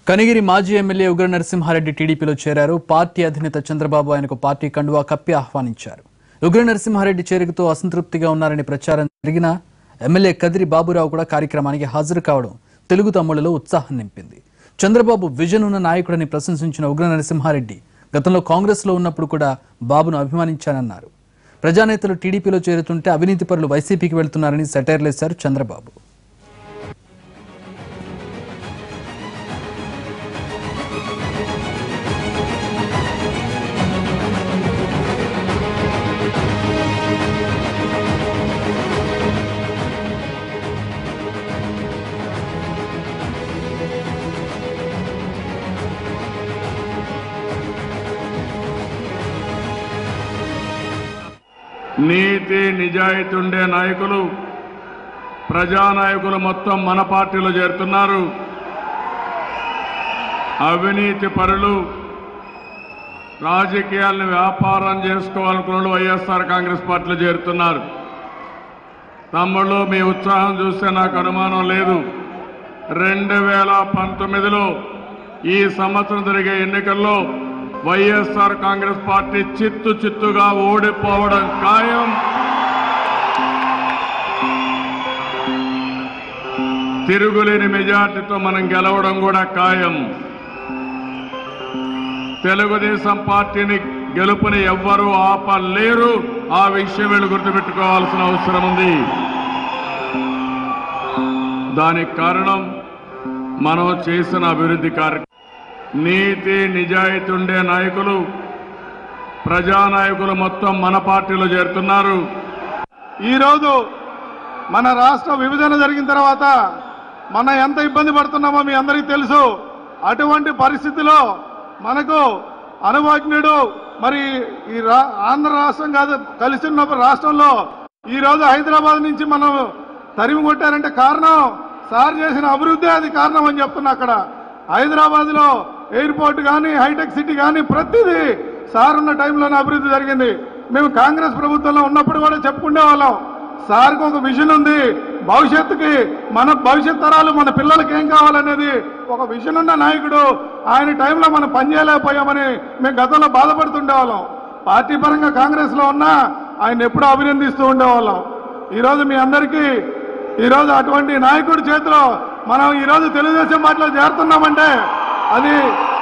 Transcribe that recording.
కనిగిరి మాజీ ఎమ్మెల్యే ఉగ్ర నరసింహారెడ్డి టీడీపీలో చేరారు పార్టీ అధినేత చంద్రబాబు ఆయనకు పార్టీ కండువా కప్పి ఆహ్వానించారు ఉగ్ర నరసింహారెడ్డి చేరికతో అసంతృప్తిగా ఉన్నారని ప్రచారం జరిగినా ఎమ్మెల్యే కదిరి బాబురావు కూడా కార్యక్రమానికి హాజరు కావడం తెలుగు తమ్ముళ్లలో ఉత్సాహం నింపింది చంద్రబాబు విజన్ ఉన్న నాయకుడని ప్రశంసించిన ఉగ్ర నరసింహారెడ్డి గతంలో కాంగ్రెస్ లో ఉన్నప్పుడు కూడా బాబును అభిమానించానన్నారు ప్రజానేతలు టీడీపీలో చేరుతుంటే అవినీతి పరులు వైసీపీకి వెళ్తున్నారని సెటైర్లేశారు చంద్రబాబు నీతి నిజాయితీ ఉండే నాయకులు ప్రజానాయకులు మొత్తం మన పార్టీలో చేరుతున్నారు అవినీతి పరులు రాజకీయాలను వ్యాపారం చేసుకోవాలనుకున్న వాళ్ళు వైఎస్ఆర్ కాంగ్రెస్ పార్టీలో చేరుతున్నారు తమ్ముళ్ళు మీ ఉత్సాహం చూస్తే నాకు అనుమానం లేదు రెండు వేల పంతొమ్మిదిలో ఈ సంవత్సరం జరిగే ఎన్నికల్లో వైఎస్ఆర్ కాంగ్రెస్ పార్టీ చిత్తు చిత్తుగా ఓడిపోవడం ఖాయం తిరుగులేని మెజార్టీతో మనం గెలవడం కూడా ఖాయం తెలుగుదేశం పార్టీని గెలుపుని ఎవ్వరూ ఆపలేరు ఆ విషయం వీళ్ళు గుర్తుపెట్టుకోవాల్సిన అవసరం ఉంది దానికి కారణం మనం చేసిన అభివృద్ధి కార్యక్రమం నీతి నిజాయితీ ఉండే నాయకులు ప్రజానాయకులు మొత్తం మన పార్టీలో చేరుతున్నారు ఈరోజు మన రాష్ట్ర విభజన జరిగిన తర్వాత మనం ఎంత ఇబ్బంది పడుతున్నామో మీ అందరికీ తెలుసు అటువంటి పరిస్థితిలో మనకు అనుభవజ్ఞుడు మరి ఈ రా ఆంధ్ర రాష్ట్రం కాదు కలిసి ఉన్న రాష్ట్రంలో ఈరోజు హైదరాబాద్ నుంచి మనం తరిమి కొట్టారంటే కారణం సార్ చేసిన అభివృద్ధి అది కారణం అని చెప్తున్నా అక్కడ హైదరాబాద్ లో ఎయిర్పోర్ట్ కానీ హైటెక్ సిటీ కానీ ప్రతిదీ సార్ ఉన్న టైంలోనే అభివృద్ధి జరిగింది మేము కాంగ్రెస్ ప్రభుత్వంలో ఉన్నప్పుడు కూడా చెప్పుకునే వాళ్ళం సార్కి ఒక విజన్ ఉంది భవిష్యత్తుకి మన భవిష్యత్ తరాలు మన పిల్లలకి ఏం కావాలనేది ఒక విజన్ ఉన్న నాయకుడు ఆయన టైంలో మనం పనిచేయలేకపోయామని మేము గతంలో బాధపడుతుండేవాళ్ళం పార్టీ పరంగా కాంగ్రెస్ లో ఉన్నా ఆయన ఎప్పుడూ అభినందిస్తూ ఉండేవాళ్ళం ఈరోజు మీ అందరికీ ఈరోజు అటువంటి నాయకుడి చేతిలో మనం ఈరోజు తెలుగుదేశం పార్టీలో చేరుతున్నామంటే అది